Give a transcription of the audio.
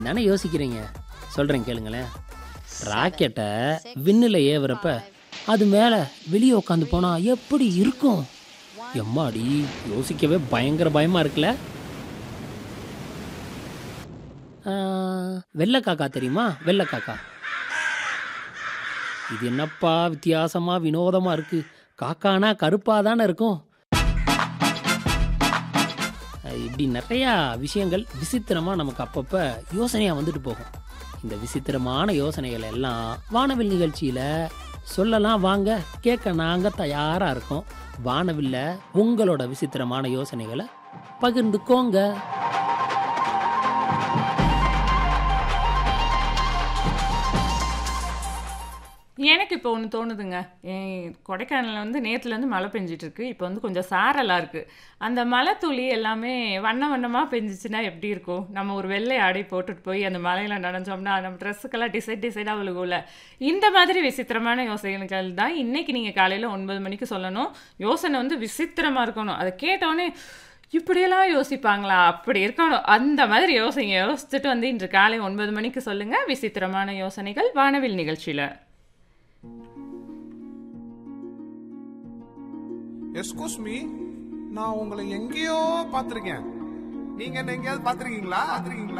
தானே யோசிக்கிறீங்க சொல்கிறேன் கேளுங்களேன் ராக்கெட்டை விண்ணில் ஏவுறப்ப அது மேலே வெளியே உட்காந்து போனால் எப்படி இருக்கும் எம்மாடி யோசிக்கவே பயங்கர பயமாக இருக்குல்ல ஆ, வெள்ளைக்காக்கா தெரியுமா வெள்ளைக்காக்கா இது என்னப்பா வித்தியாசமா வினோதமா இருக்கு காக்கானா கருப்பா தானே இருக்கும் அஹ் இப்படி நிறையா விஷயங்கள் விசித்திரமாக நமக்கு அப்பப்போ யோசனையாக வந்துட்டு போகும் இந்த விசித்திரமான யோசனைகள் எல்லாம் வானவில் நிகழ்ச்சியில் சொல்லலாம் வாங்க கேட்க நாங்கள் தயாராக இருக்கோம் வானவில்ல உங்களோட விசித்திரமான யோசனைகளை பகிர்ந்துக்கோங்க எனக்கு இப்போ ஒன்று தோணுதுங்க ஏன் கொடைக்கானலில் வந்து நேற்றுலேருந்து மழை பெஞ்சிட்டு இருக்கு இப்போ வந்து கொஞ்சம் சாரலாக இருக்குது அந்த மழை துளி எல்லாமே வண்ண வண்ணமாக பெஞ்சிச்சுன்னா எப்படி இருக்கும் நம்ம ஒரு வெள்ளை ஆடை போட்டுட்டு போய் அந்த மலையில் நனைஞ்சோம்னா நம்ம ட்ரெஸ்ஸுக்கெல்லாம் டிசைட் டிசைடாக விழுகும்ல இந்த மாதிரி விசித்திரமான யோசனைகள் தான் இன்னைக்கு நீங்கள் காலையில் ஒன்பது மணிக்கு சொல்லணும் யோசனை வந்து விசித்திரமாக இருக்கணும் அதை கேட்டோன்னே இப்படியெல்லாம் யோசிப்பாங்களா அப்படி இருக்கணும் அந்த மாதிரி யோசிங்க யோசிச்சுட்டு வந்து இன்று காலை ஒன்பது மணிக்கு சொல்லுங்கள் விசித்திரமான யோசனைகள் வானவில் நிகழ்ச்சியில் எஸ்கூஸ் மீ நான் உங்களை எங்கேயோ பார்த்திருக்கேன் நீங்க என்ன எங்கேயாவது பாத்திருக்கீங்களா பாத்திருக்கீங்களா